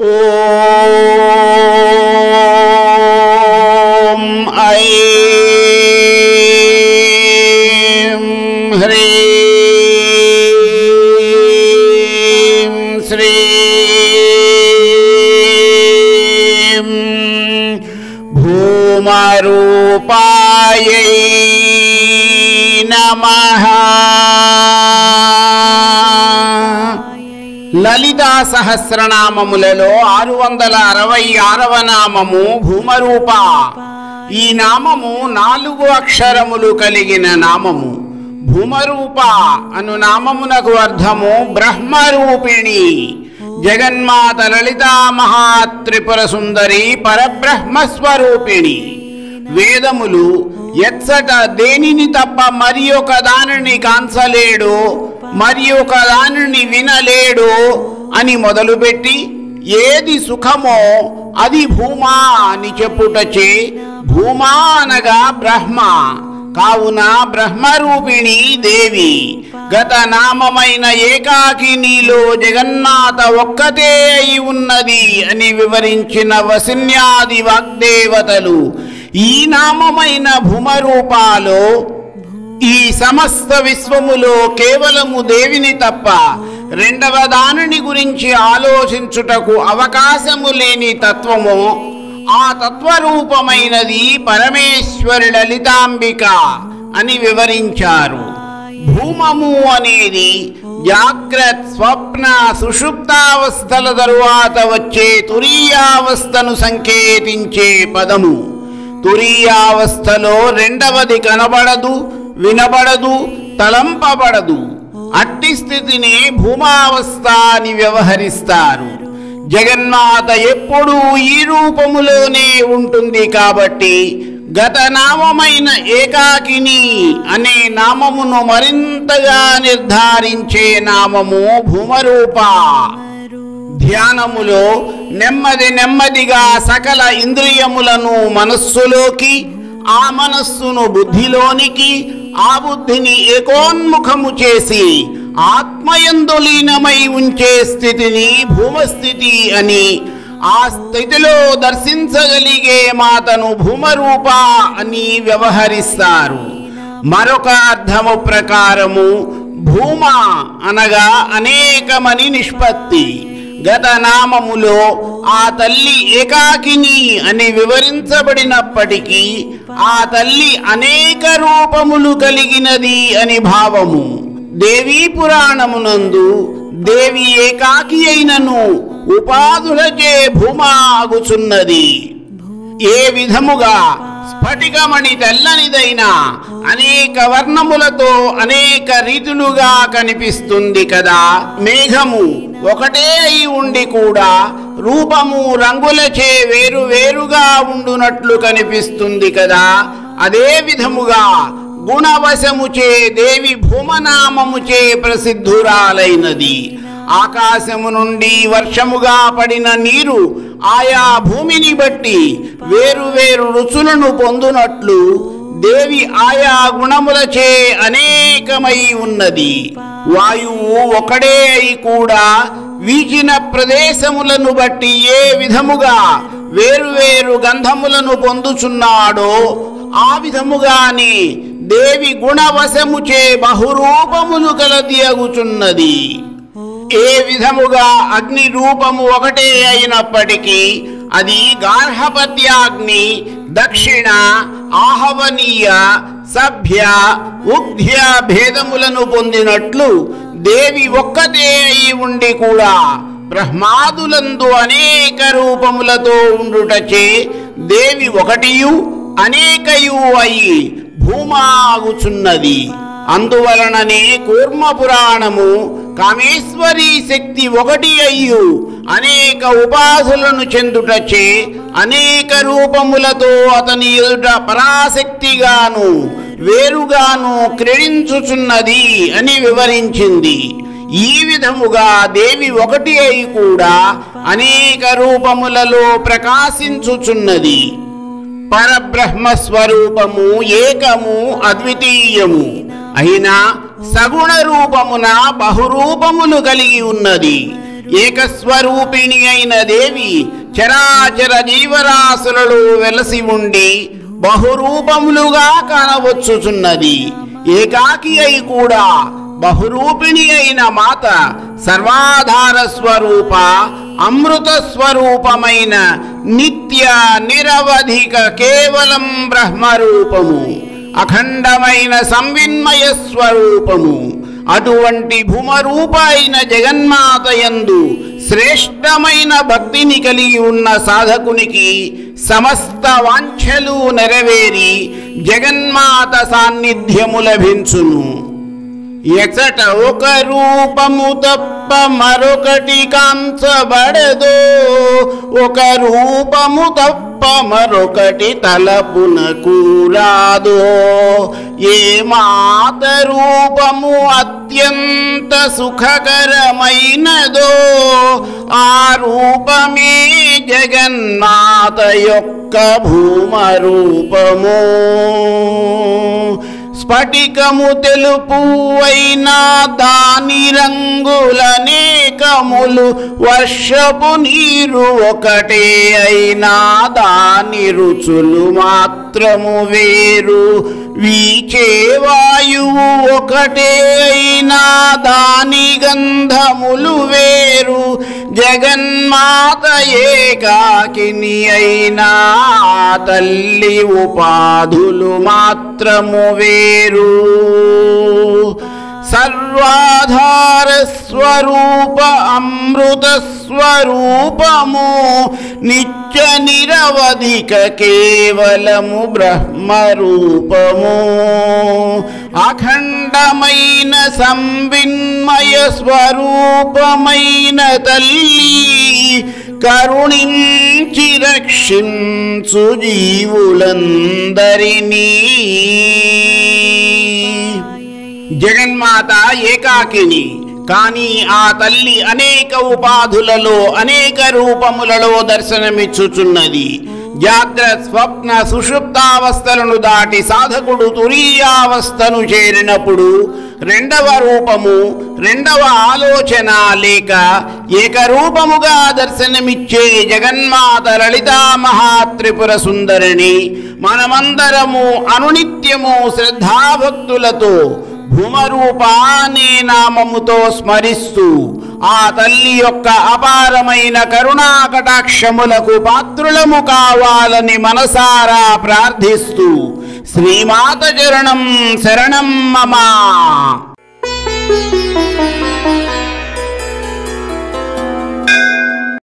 ఓం ఐం హ్రీం శ్రీం భూమరూపాయై నమః లలితా సహస్రనామములలో ఆరు వందల అరవై ఆరవ నామము భూమరూప ఈ నామము నాలుగు అక్షరములు కలిగిన నామము భూమరూప అను నామమునకు అర్థము బ్రహ్మరూపిణి జగన్మాత లలితా మహాత్రిపుర సుందరి పరబ్రహ్మస్వరూపిణి వేదములు ఎచ్చట దేనిని తప్ప మరి ఒక దానిని కాంచలేడు మరి ఒక దానిని వినలేడు అని మొదలుపెట్టి ఏది సుఖమో అది భూమా అని చెప్పుటచే భూమా అనగా బ్రహ్మ కావున బ్రహ్మరూపిణి దేవి గత నామమైన ఏకాకినిలో జగన్నాథ ఒక్కతే అయి ఉన్నది అని వివరించిన వసిన్యాది వాగ్దేవతలు ఈ నామమైన భూమరూపాలో ఈ సమస్త విశ్వములో కేవలము దేవిని తప్ప రెండవ దానిని గురించి ఆలోచించుటకు అవకాశము లేని తత్వము ఆ తత్వరూపమైనది పరమేశ్వరి లలితాంబిక అని వివరించారు భూమము అనేది జాగ్రత్ స్వప్న సుషుప్తావస్థల తరువాత వచ్చే తురీయావస్థను సంకేతించే పదము తురీయావస్థలో రెండవది కనబడదు వినబడదు తలంపబడదు అట్టి స్థితిని భూమావస్థ అని వ్యవహరిస్తారు జగన్మాత ఎప్పుడూ ఈ రూపములోనే ఉంటుంది కాబట్టి గత నామమైన ఏకాకిని అనే నామమును మరింతగా నిర్ధారించే నామము భూమరూప ధ్యానములో నెమ్మది నెమ్మదిగా సకల ఇంద్రియములను మనస్సులోకి ఆ మనస్సును బుద్ధిలోనికి ఆ బుద్ధిని ఏకోన్ముఖము చేసి ఆత్మయందు లీనమై ఉంచే స్థితిని భూమస్థితి అని ఆ స్థితిలో దర్శించగలిగే మాతను భూమరూప అని వ్యవహరిస్తారు మరొక అర్థము ప్రకారము భూమ అనగా అనేకమని నిష్పత్తి గత నామములో ఆ తల్లి ఏకాకిని అని వివరించబడినప్పటికీ ఆ తల్లి అనేక రూపములు కలిగినది అని భావము దేవీ పురాణమునందు దేవి ఏకాకి అయినను ఉపాధులచే భూమాగుచున్నది ఏ విధముగా స్ఫటికమణి తెల్లనిదైన అనేక వర్ణములతో అనేక రీతులుగా కనిపిస్తుంది కదా మేఘము ఒకటే అయి ఉండి కూడా రూపము రంగులచే వేరు వేరుగా ఉండునట్లు కనిపిస్తుంది కదా అదే విధముగా గుణవశముచే దేవి భూమనామముచే ప్రసిద్ధురాలైనది ఆకాశము నుండి వర్షముగా పడిన నీరు ఆయా భూమిని బట్టి వేరు వేరు రుచులను పొందునట్లు దేవి ఆయా గుణములచే అనేకమై ఉన్నది వాయువు ఒకడే అయి కూడా వీచిన ప్రదేశములను బట్టి ఏ విధముగా వేరువేరు గంధములను పొందుచున్నాడో ఆ విధముగానే దేవి గుణవశముచే బహురూపములు కలది అగుచున్నది ఏ విధముగా అగ్ని రూపము ఒకటే అయినప్పటికీ అది గార్హపత్యాగ్ని దక్షిణ ఆహవనీయ సభ్య ఉగ్ధ్య భేదములను పొందినట్లు దేవి ఒక్కతే అయి ఉండి కూడా బ్రహ్మాదులందు అనేక రూపములతో ఉండుటచే దేవి ఒకటియు అనేకయు అయి భూమాగుచున్నది అందువలననే కూర్మ పురాణము కామేశ్వరీ శక్తి ఒకటి అయ్యు అనేక ఉపాధులను చెందుటచే అనేక రూపములతో అతని ఎదుట పరాశక్తిగాను వేరుగాను క్రీడించుచున్నది అని వివరించింది ఈ విధముగా దేవి ఒకటి అయి కూడా అనేక రూపములలో ప్రకాశించుచున్నది పరబ్రహ్మ స్వరూపము ఏకము అద్వితీయము అయినా సగుణ రూపమున బహురూపములు కలిగి ఉన్నది ఏకస్వరూపిణి అయిన దేవి చరాచర జీవరాశులలో వెలసి ఉండి బహురూపములుగా కానవచ్చుచున్నది ఏకాకి అయి కూడా బహురూపిణి అయిన మాత సర్వాధార స్వరూప అమృత స్వరూపమైన నిత్య నిరవధిక కేవలం బ్రహ్మరూపము అఖండమైన సంవిన్మయ స్వరూపము అటువంటి భూమరూప అయిన జగన్మాత యందు శ్రేష్టమైన భక్తిని కలిగి ఉన్న సాధకునికి సమస్త వాంఛలు నెరవేరి జగన్మాత సాన్నిధ్యము లభించును ఎచట ఒక రూపము తప్ప మరొకటి కాంచబడదో ఒక రూపము తప్ప మరొకటి తలపునకు రాదో ఏ మాత రూపము అత్యంత సుఖకరమైనదో ఆ రూపమే జగన్మాత యొక్క భూమ రూపము స్ఫటికము తెలుపు అయినా దాని రంగులనేకములు వర్షపు నీరు ఒకటే అయినా దాని రుచులు మాత్రము వేరు వీచే వాయువు ఒకటే అయినా దాని గంధములు వేరు జగన్మాత ఏకాకిని అయినా ఆ తల్లి ఉపాధులు మాత్రము వేరు సర్వాధార స్వరూప అమృత స్వరూపము నిత్య నిరవధిక కేవలము బ్రహ్మరూపము అఖండమైన సంవిన్మయ స్వరూపమైన తల్లి కరుణించి రక్షించు జీవులందరినీ జగన్మాత ఏకాకిని కానీ ఆ తల్లి అనేక ఉపాధులలో అనేక రూపములలో దర్శనమిచ్చుచున్నది జాగ్రత్త స్వప్న సుషుప్తావస్థలను దాటి సాధకుడు తురీయావస్థను చేరినప్పుడు రెండవ రూపము రెండవ ఆలోచన లేక ఏకరూపముగా దర్శనమిచ్చే జగన్మాత లలితా మహాత్రిపుర సుందరిని మనమందరము అనునిత్యము శ్రద్ధాభక్తులతో భూమరూప అనే నామముతో స్మరిస్తూ ఆ తల్లి యొక్క అపారమైన కరుణా కటాక్షములకు పాత్రులము కావాలని మనసారా ప్రార్థిస్తూ శ్రీమాత చరణం శరణం మమ